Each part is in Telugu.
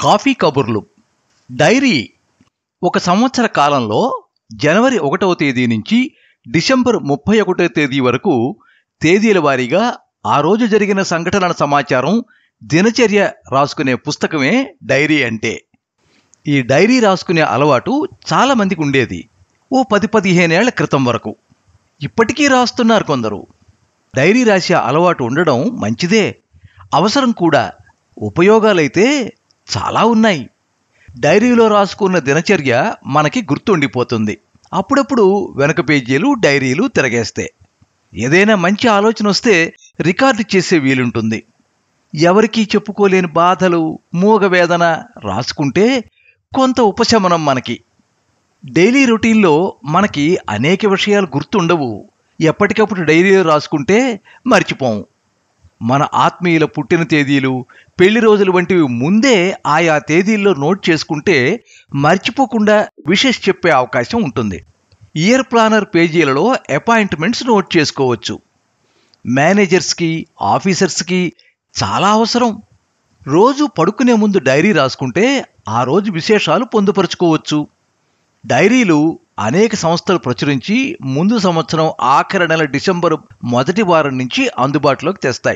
కాఫీ కబుర్లు డైరీ ఒక సంవత్సర కాలంలో జనవరి ఒకటవ తేదీ నుంచి డిసెంబర్ ముప్పై ఒకటో తేదీ వరకు తేదీల వారీగా ఆ రోజు జరిగిన సంఘటనల సమాచారం దినచర్య రాసుకునే పుస్తకమే డైరీ అంటే ఈ డైరీ రాసుకునే అలవాటు చాలా మందికి ఉండేది ఓ పది పదిహేనేళ్ల క్రితం వరకు ఇప్పటికీ రాస్తున్నారు కొందరు డైరీ రాసే అలవాటు ఉండడం మంచిదే అవసరం కూడా ఉపయోగాలైతే చాలా ఉన్నాయి డైరీలో రాసుకున్న దినచర్య మనకి గుర్తుండిపోతుంది అప్పుడప్పుడు వెనక పేజీలు డైరీలు తిరగేస్తే ఏదైనా మంచి ఆలోచన వస్తే రికార్డు చేసే వీలుంటుంది ఎవరికీ చెప్పుకోలేని బాధలు మూగవేదన రాసుకుంటే కొంత ఉపశమనం మనకి డైలీ రొటీన్లో మనకి అనేక విషయాలు గుర్తుండవు ఎప్పటికప్పుడు డైరీలో రాసుకుంటే మర్చిపోం మన ఆత్మీయుల పుట్టిన తేదీలు పెళ్లి రోజులు వంటివి ముందే ఆయా తేదీల్లో నోట్ చేసుకుంటే మర్చిపోకుండా విషెస్ చెప్పే అవకాశం ఉంటుంది ఇయర్ ప్లానర్ పేజీలలో అపాయింట్మెంట్స్ నోట్ చేసుకోవచ్చు మేనేజర్స్కి ఆఫీసర్స్కి చాలా అవసరం రోజు పడుకునే ముందు డైరీ రాసుకుంటే ఆ రోజు విశేషాలు పొందుపరుచుకోవచ్చు డైరీలు అనేక సంస్థలు ప్రచురించి ముందు సంవత్సరం ఆఖరి నెల డిసెంబరు మొదటి వారం నుంచి అందుబాటులోకి తెస్తాయి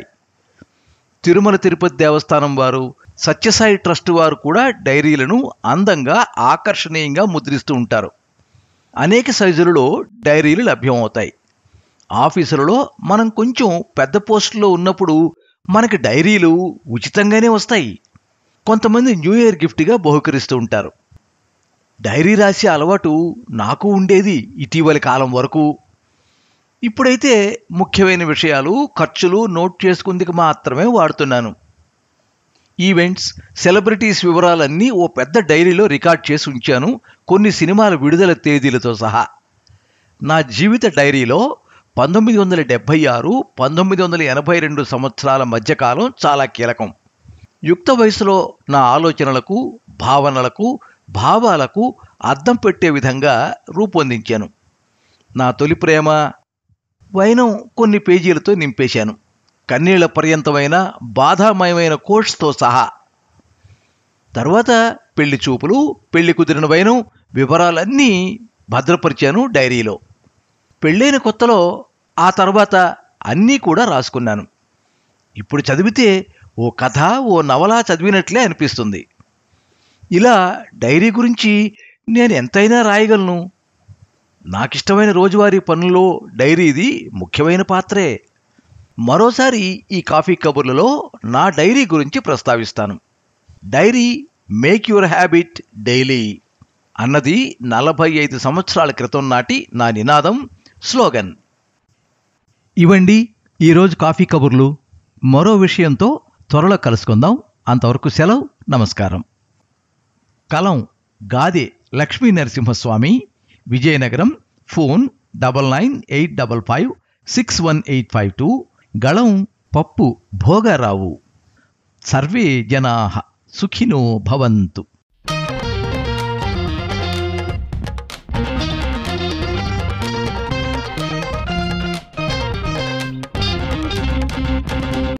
తిరుమల తిరుపతి దేవస్థానం వారు సత్యసాయి ట్రస్ట్ వారు కూడా డైరీలను అందంగా ఆకర్షణీయంగా ముద్రిస్తూ ఉంటారు అనేక సైజులలో డైరీలు లభ్యమవుతాయి ఆఫీసులలో మనం కొంచెం పెద్ద పోస్టులో ఉన్నప్పుడు మనకి డైరీలు ఉచితంగానే వస్తాయి కొంతమంది న్యూ ఇయర్ గిఫ్ట్గా బహుకరిస్తూ ఉంటారు డైరీ రాసే అలవాటు నాకు ఉండేది ఇటీవలి కాలం వరకు ఇప్పుడైతే ముఖ్యమైన విషయాలు ఖర్చులు నోట్ చేసుకుందుకు మాత్రమే వాడుతున్నాను ఈవెంట్స్ సెలబ్రిటీస్ వివరాలన్నీ ఓ పెద్ద డైరీలో రికార్డ్ చేసి ఉంచాను కొన్ని సినిమాల విడుదల తేదీలతో సహా నా జీవిత డైరీలో పంతొమ్మిది వందల డెబ్భై ఆరు పంతొమ్మిది వందల ఎనభై రెండు సంవత్సరాల మధ్యకాలం చాలా కీలకం యుక్త వయసులో నా ఆలోచనలకు భావనలకు భావాలకు అద్దం పెట్టే విధంగా రూపొందించాను నా తొలి ప్రేమ వైనం కొన్ని పేజీలతో నింపేశాను కన్నీళ్ల పర్యంతమైన బాధామయమైన కోర్స్తో సహా తర్వాత పెళ్లి చూపులు పెళ్లి కుదిరిన వైనం వివరాలన్నీ భద్రపరిచాను డైరీలో పెళ్ళైన కొత్తలో ఆ తర్వాత అన్నీ కూడా రాసుకున్నాను ఇప్పుడు చదివితే ఓ కథ ఓ నవల చదివినట్లే అనిపిస్తుంది ఇలా డైరీ గురించి నేను ఎంతైనా రాయగలను నాకిష్టమైన రోజువారీ పనుల్లో డైరీది ముఖ్యమైన పాత్రే మరోసారి ఈ కాఫీ కబుర్లలో నా డైరీ గురించి ప్రస్తావిస్తాను diary make your habit daily అన్నది నలభై ఐదు సంవత్సరాల క్రితం నాటి నా నినాదం స్లోగన్ ఇవండి ఈరోజు కాఫీ కబుర్లు మరో విషయంతో త్వరలో కలుసుకుందాం అంతవరకు సెలవు నమస్కారం కలం Gade Lakshmi Narasimhaswamy Vizianagaram phone double nine eight double five six one eight five two గళం పప్పు భోగారావు సర్వే జనా సుఖినో భవంతు